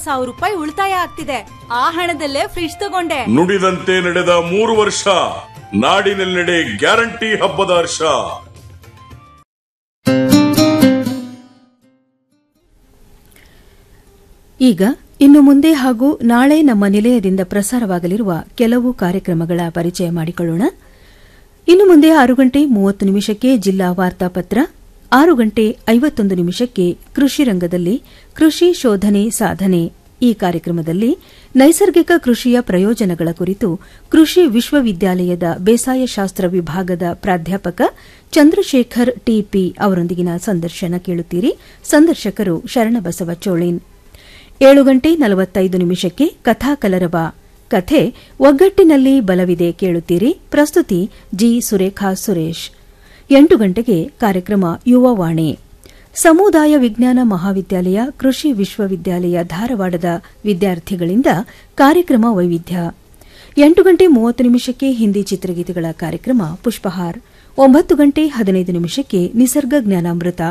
ಸಾವಿರ ರೂಪಾಯಿ ಉಳಿತಾಯ ಆಗ್ತಿದೆ ಆ ಹಣದಲ್ಲೇ ಫ್ರಿಡ್ಜ್ ತಗೊಂಡೆ ನುಡಿದಂತೆ ನಡೆದ ಮೂರು ವರ್ಷ ನಾಡಿನೆಲ್ಲೆಡೆ ಗ್ಯಾರಂಟಿ ಹಬ್ಬದ ಹರ್ಷ ಈಗ ಇನ್ನು ಮುಂದೆ ಹಾಗೂ ನಾಳೆ ನಮ್ಮ ನಿಲಯದಿಂದ ಪ್ರಸಾರವಾಗಲಿರುವ ಕೆಲವು ಕಾರ್ಯಕ್ರಮಗಳ ಪರಿಚಯ ಮಾಡಿಕೊಳ್ಳೋಣ ಇನ್ನು ಮುಂದೆ ಆರು ಗಂಟೆ ಮೂವತ್ತು ನಿಮಿಷಕ್ಕೆ ಜಿಲ್ಲಾ ವಾರ್ತಾಪತ್ರ ಆರು ಗಂಟೆ ಐವತ್ತೊಂದು ನಿಮಿಷಕ್ಕೆ ಕೃಷಿ ರಂಗದಲ್ಲಿ ಕೃಷಿ ಶೋಧನೆ ಸಾಧನೆ ಈ ಕಾರ್ಯಕ್ರಮದಲ್ಲಿ ನೈಸರ್ಗಿಕ ಕೃಷಿಯ ಪ್ರಯೋಜನಗಳ ಕುರಿತು ಕೃಷಿ ವಿಶ್ವವಿದ್ಯಾಲಯದ ಬೇಸಾಯ ಶಾಸ್ತ್ರ ವಿಭಾಗದ ಪ್ರಾಧ್ಯಾಪಕ ಚಂದ್ರಶೇಖರ್ ಟಿಪಿ ಅವರೊಂದಿಗಿನ ಸಂದರ್ಶನ ಕೇಳುತ್ತೀರಿ ಸಂದರ್ಶಕರು ಶರಣಬಸವ ಚೋಳಿನ್ ಏಳು ಗಂಟೆ ನಲವತ್ತೈದು ನಿಮಿಷಕ್ಕೆ ಕಥಾಕಲರವ ಕಥೆ ಒಗ್ಗಟ್ಟಿನಲ್ಲಿ ಬಲವಿದೆ ಕೇಳುತ್ತೀರಿ ಪ್ರಸ್ತುತಿ ಜಿ ಸುರೇಖಾ ಸುರೇಶ್ ಎಂಟು ಗಂಟೆಗೆ ಕಾರ್ಯಕ್ರಮ ಯುವವಾಣಿ ಸಮುದಾಯ ವಿಜ್ಞಾನ ಮಹಾವಿದ್ಯಾಲಯ ಕೃಷಿ ವಿಶ್ವವಿದ್ಯಾಲಯ ಧಾರವಾಡದ ವಿದ್ಯಾರ್ಥಿಗಳಿಂದ ಕಾರ್ಯಕ್ರಮ ವೈವಿಧ್ಯ ಎಂಟು ಗಂಟೆ ಮೂವತ್ತು ನಿಮಿಷಕ್ಕೆ ಹಿಂದಿ ಚಿತ್ರಗೀತೆಗಳ ಕಾರ್ಯಕ್ರಮ ಪುಷ್ಪಹಾರ್ ಒಂಬತ್ತು ಗಂಟೆ ಹದಿನೈದು ನಿಮಿಷಕ್ಕೆ ನಿಸರ್ಗ ಜ್ಞಾನಾಮೃತ